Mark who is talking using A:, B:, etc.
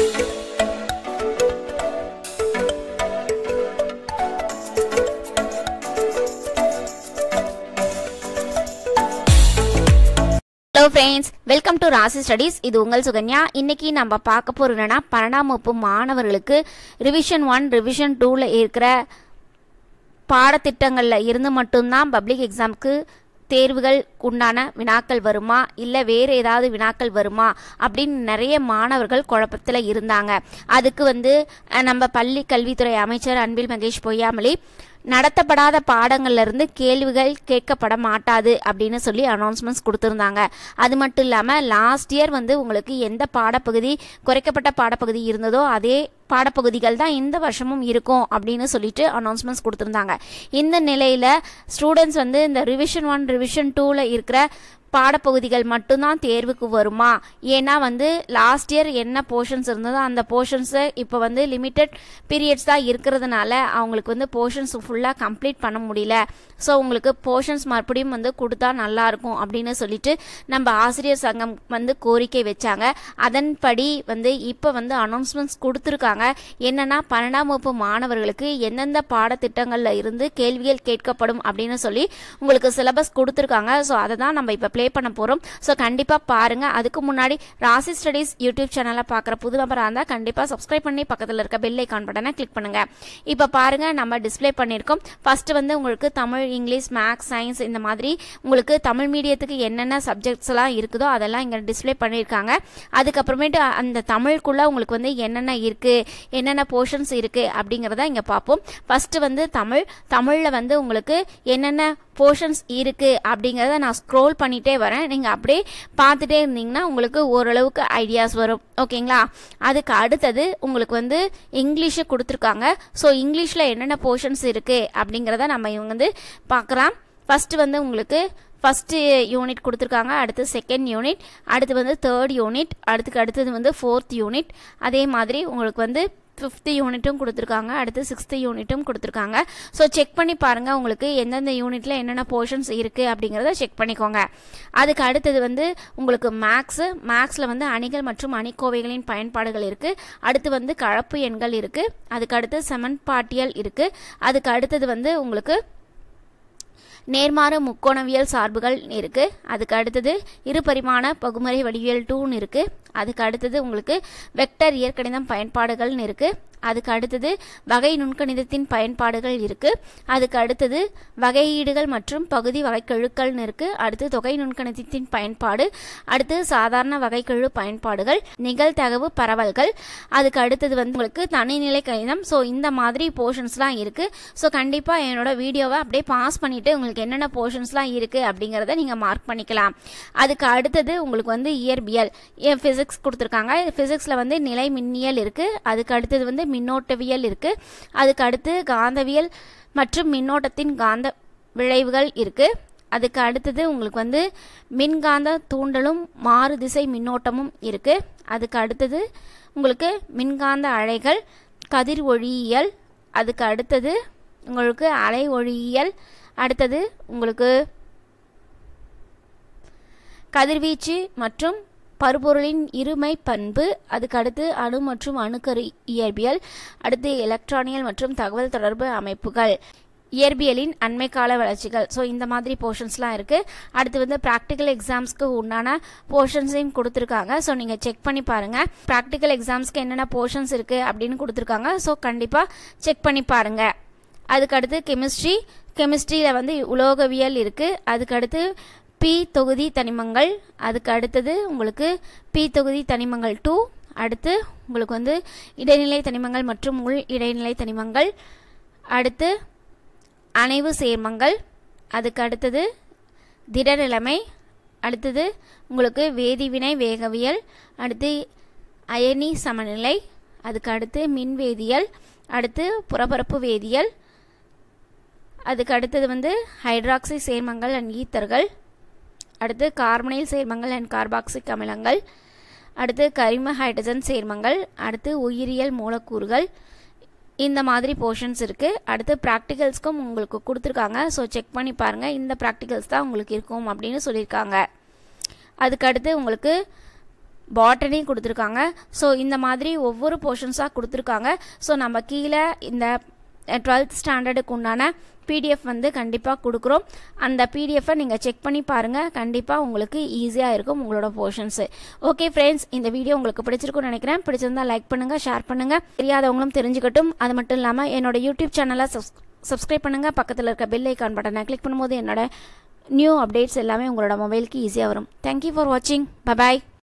A: hello friends welcome to Rasi studies இது உங்கள் சுகன்யா இன்னைக்கு நம்ம பார்க்க போறது என்னன்னா பன்னெண்டாம் வகுப்பு மாணவர்களுக்கு ரிவிஷன் ஒன் ரிவிஷன் டூவில் இருக்கிற பாடத்திட்டங்களில் இருந்து மட்டும்தான் பப்ளிக் எக்ஸாமுக்கு தேர்வுகள் உண்டான வினாக்கள் வருமா இல்லை வேறு ஏதாவது வினாக்கள் வருமா அப்படின்னு நிறைய மாணவர்கள் குழப்பத்தில் இருந்தாங்க அதுக்கு வந்து அஹ், நம்ம பள்ளி கல்வித்துறை அமைச்சர் அன்பில் மகேஷ் பொய்யாமலி நடத்தப்படாத பாடங்கள்ல இருந்து கேள்விகள் கேட்கப்பட மாட்டாது அப்படின்னு சொல்லி அனௌன்ஸ்மெண்ட்ஸ் கொடுத்துருந்தாங்க அது மட்டும் இல்லாமல் லாஸ்ட் இயர் வந்து உங்களுக்கு எந்த பாடப்பகுதி குறைக்கப்பட்ட பாடப்பகுதி இருந்ததோ அதே பாடப்பகுதிகள் தான் இந்த வருஷமும் இருக்கும் அப்படின்னு சொல்லிட்டு அனௌன்ஸ்மெண்ட்ஸ் கொடுத்துருந்தாங்க இந்த நிலையில் ஸ்டூடெண்ட்ஸ் வந்து இந்த ரிவிஷன் ஒன் ரிவிஷன் டூவில் இருக்கிற பாடப்பகுதிகள் மட்டும்தான் தேர்வுக்கு வருமா ஏன்னா வந்து லாஸ்ட் இயர் என்ன போர்ஷன்ஸ் இருந்ததோ அந்த போர்ஷன்ஸை இப்போ வந்து லிமிட்டட் பீரியட்ஸ் தான் இருக்கிறதுனால அவங்களுக்கு வந்து போர்ஷன்ஸ் ஃபுல்லாக கம்ப்ளீட் பண்ண முடியல ஸோ உங்களுக்கு போர்ஷன்ஸ் மறுபடியும் வந்து கொடுத்தா நல்லா இருக்கும் அப்படின்னு சொல்லிட்டு நம்ம ஆசிரியர் சங்கம் வந்து கோரிக்கை வச்சாங்க அதன்படி வந்து இப்போ வந்து அனௌன்ஸ்மெண்ட்ஸ் கொடுத்துருக்காங்க என்னன்னா பன்னெண்டாம் வகுப்பு மாணவர்களுக்கு எந்தெந்த பாடத்திட்டங்களில் இருந்து கேள்விகள் கேட்கப்படும் அப்படின்னு சொல்லி உங்களுக்கு சிலபஸ் கொடுத்துருக்காங்க ஸோ அதை தான் நம்ம இப்போ ப்ளே பண்ண போகிறோம் ஸோ கண்டிப்பாக பாருங்க அதுக்கு முன்னாடி ராசி ஸ்டடீஸ் யூடியூப் சேனலை பார்க்குற புது நபராக இருந்தால் கண்டிப்பாக சப்ஸ்கிரைப் பண்ணி பக்கத்தில் இருக்க பெல் ஐக்கான் பட்டனை கிளிக் பண்ணுங்க இப்போ பாருங்க நம்ம டிஸ்ப்ளே பண்ணியிருக்கோம் ஃபர்ஸ்ட் வந்து உங்களுக்கு தமிழ் இங்கிலீஷ் மேக்ஸ் சயின்ஸ் இந்த மாதிரி உங்களுக்கு தமிழ் மீடியத்துக்கு என்னென்ன சப்ஜெக்ட்ஸ் எல்லாம் இருக்குதோ அதெல்லாம் இங்கே டிஸ்ப்ளே பண்ணியிருக்காங்க அதுக்கப்புறமேட்டு அந்த தமிழுக்குள்ள உங்களுக்கு வந்து என்னென்ன இருக்கு என்னென்ன போர்ஷன்ஸ் இருக்கு அப்படிங்கிறத இங்கே பார்ப்போம் ஃபர்ஸ்ட் வந்து தமிழ் தமிழில் வந்து உங்களுக்கு என்னென்ன போர்ஷன்ஸ் இருக்கு அப்படிங்கிறத நான் ஸ்க்ரோல் பண்ணிட்டே வரேன் நீங்கள் அப்படியே பார்த்துட்டே இருந்தீங்கன்னா உங்களுக்கு ஓரளவுக்கு ஐடியாஸ் வரும் ஓகேங்களா அதுக்கு அடுத்தது உங்களுக்கு வந்து இங்கிலீஷு கொடுத்துருக்காங்க ஸோ இங்கிலீஷில் என்னென்ன போர்ஷன்ஸ் இருக்கு அப்படிங்கிறத நம்ம இவங்க வந்து பார்க்கலாம் ஃபர்ஸ்ட் வந்து உங்களுக்கு ஃபஸ்ட்டு யூனிட் கொடுத்துருக்காங்க அடுத்து செகண்ட் யூனிட் அடுத்து வந்து தேர்ட் யூனிட் அடுத்துக்கு அடுத்தது வந்து ஃபோர்த் யூனிட் அதே மாதிரி உங்களுக்கு வந்து ஃபிஃப்த்து யூனிட்டும் கொடுத்துருக்காங்க அடுத்து சிக்ஸ்த்து யூனிட்டும் கொடுத்துருக்காங்க ஸோ செக் பண்ணி பாருங்கள் உங்களுக்கு எந்தெந்த யூனிட்டில் என்னென்ன போர்ஷன்ஸ் இருக்குது அப்படிங்கிறத செக் பண்ணிக்கோங்க அதுக்கு அடுத்தது வந்து உங்களுக்கு மேக்ஸு மேக்ஸில் வந்து அணிகள் மற்றும் அணிக்கோவைகளின் பயன்பாடுகள் இருக்குது அடுத்து வந்து கலப்பு எண்கள் இருக்குது அதுக்கு அடுத்து செமன்பாட்டியல் இருக்குது அதுக்கு அடுத்தது வந்து உங்களுக்கு நேர்மாறு முக்கோணவியல் சார்புகள் இருக்கு அதுக்கு அடுத்தது இருபரிமாண பகுமறை வடிவியல் டூன்னு இருக்கு அதுக்கு அடுத்தது உங்களுக்கு வெக்டர் இயற்கணிதம் பயன்பாடுகள்னு இருக்கு அதுக்கு அடுத்தது வகை நுண்கணிதத்தின் பயன்பாடுகள் இருக்கு அதுக்கு அடுத்தது வகையீடுகள் மற்றும் பகுதி வகைக்கெழுக்கள்னு இருக்கு அடுத்து தொகை நுண்கணிதத்தின் பயன்பாடு அடுத்து சாதாரண வகைக்கெழு பயன்பாடுகள் நிகழ்தகவு பரவல்கள் அதுக்கு அடுத்தது வந்து உங்களுக்கு தனிநிலை கணிதம் ஸோ இந்த மாதிரி போர்ஷன்ஸ்லாம் இருக்கு ஸோ கண்டிப்பாக என்னோட வீடியோவை அப்படியே பாஸ் பண்ணிட்டு உங்களுக்கு என்னென்ன போர்ஷன்ஸ்லாம் இருக்கு அப்படிங்கிறத நீங்கள் மார்க் பண்ணிக்கலாம் அதுக்கு அடுத்தது உங்களுக்கு வந்து இயற்பியல் ஃபிசிக்ஸ் கொடுத்துருக்காங்க ஃபிசிக்ஸில் வந்து நிலை மின்னியல் இருக்கு அதுக்கு அடுத்தது வந்து மின்னோட்டவியல் இருக்கு அதுக்கு அடுத்து காந்தவியல் மற்றும் மின்னோட்டத்தின் காந்த விளைவுகள் இருக்கு அதுக்கு அடுத்தது உங்களுக்கு வந்து மின்காந்த தூண்டலும் மாறு திசை மின்னோட்டமும் இருக்கு அதுக்கு அடுத்தது உங்களுக்கு மின்காந்த அலைகள் கதிர் ஒளியியல் அதுக்கு அடுத்தது உங்களுக்கு அலை ஒளியியல் அடுத்தது உங்களுக்கு கதிர்வீச்சு மற்றும் பருப்பொருளின் இருமை பண்பு அதுக்கு அடுத்து அணு மற்றும் அணுக்கரு இயற்பியல் அடுத்து எலக்ட்ரானியல் மற்றும் தகவல் தொடர்பு அமைப்புகள் இயற்பியலின் அண்மை கால வளர்ச்சிகள் ஸோ இந்த மாதிரி போர்ஷன்ஸ்லாம் இருக்குது அடுத்து வந்து ப்ராக்டிக்கல் எக்ஸாம்ஸ்க்கு உண்டான போர்ஷன்ஸையும் கொடுத்துருக்காங்க ஸோ நீங்கள் செக் பண்ணி பாருங்கள் ப்ராக்டிக்கல் எக்ஸாம்ஸ்க்கு என்னென்ன போர்ஷன்ஸ் இருக்குது அப்படின்னு கொடுத்துருக்காங்க ஸோ கண்டிப்பாக செக் பண்ணி பாருங்கள் அதுக்கடுத்து கெமிஸ்ட்ரி கெமிஸ்ட்ரியில் வந்து உலோகவியல் இருக்குது அதுக்கடுத்து பி தொகுதி தனிமங்கள் அதுக்கு அடுத்தது உங்களுக்கு பி தொகுதி தனிமங்கள் டூ அடுத்து உங்களுக்கு வந்து இடைநிலை தனிமங்கள் மற்றும் உள் இடைநிலை தனிமங்கள் அடுத்து அணைவு சேர்மங்கள் அதுக்கு அடுத்தது திடநிலைமை அடுத்தது உங்களுக்கு வேதிவினை வேகவியல் அடுத்து அயனி சமநிலை அதுக்கு அடுத்து மின்வேதியியல் அடுத்து புறப்பரப்பு வேதியியல் அதுக்கு அடுத்தது வந்து ஹைட்ராக்சி சேர்மங்கள் அண்ட் ஈத்தர்கள் அடுத்து கார்பனைல் சேர்மங்கள் அண்ட் கார்பாக்சிக் அமிலங்கள் அடுத்து கரிம ஹைட்ரஜன் சேர்மங்கள் அடுத்து உயிரியல் மூலக்கூறுகள் இந்த மாதிரி போர்ஷன்ஸ் இருக்குது அடுத்து ப்ராக்டிகல்ஸ்க்கும் உங்களுக்கு கொடுத்துருக்காங்க ஸோ செக் பண்ணி பாருங்கள் இந்த ப்ராக்டிகல்ஸ் தான் உங்களுக்கு இருக்கும் அப்படின்னு சொல்லியிருக்காங்க அதுக்கு அடுத்து உங்களுக்கு பாட்டனி கொடுத்துருக்காங்க ஸோ இந்த மாதிரி ஒவ்வொரு போர்ஷன்ஸாக கொடுத்துருக்காங்க ஸோ நம்ம கீழே இந்த டுவெல்த் ஸ்டாண்டர்டுக்கு உண்டான பிடிஎஃப் வந்து கண்டிப்பாக கொடுக்குறோம் அந்த பிடிஎஃப்பை நீங்கள் செக் பண்ணி பாருங்கள் கண்டிப்பாக உங்களுக்கு ஈஸியாக இருக்கும் உங்களோட போர்ஷன்ஸு ஓகே ஃப்ரெண்ட்ஸ் இந்த வீடியோ உங்களுக்கு பிடிச்சிருக்கும்னு நினைக்கிறேன் பிடிச்சிருந்தா லைக் பண்ணுங்கள் ஷேர் பண்ணுங்கள் தெரியாதவங்களும் தெரிஞ்சுக்கட்டும் அது மட்டும் இல்லாமல் என்னோட யூடியூப் சேனலை சப்ஸ் சப்ஸ்கிரைப் பண்ணுங்கள் பக்கத்தில் இருக்க பெல் ஐக்கான் பட்டனை கிளிக் பண்ணும்போது என்னோட நியூ அப்டேட்ஸ் எல்லாமே உங்களோட மொபைலுக்கு ஈஸியாக வரும் தேங்க்யூ ஃபார் வாட்சிங் பபாய்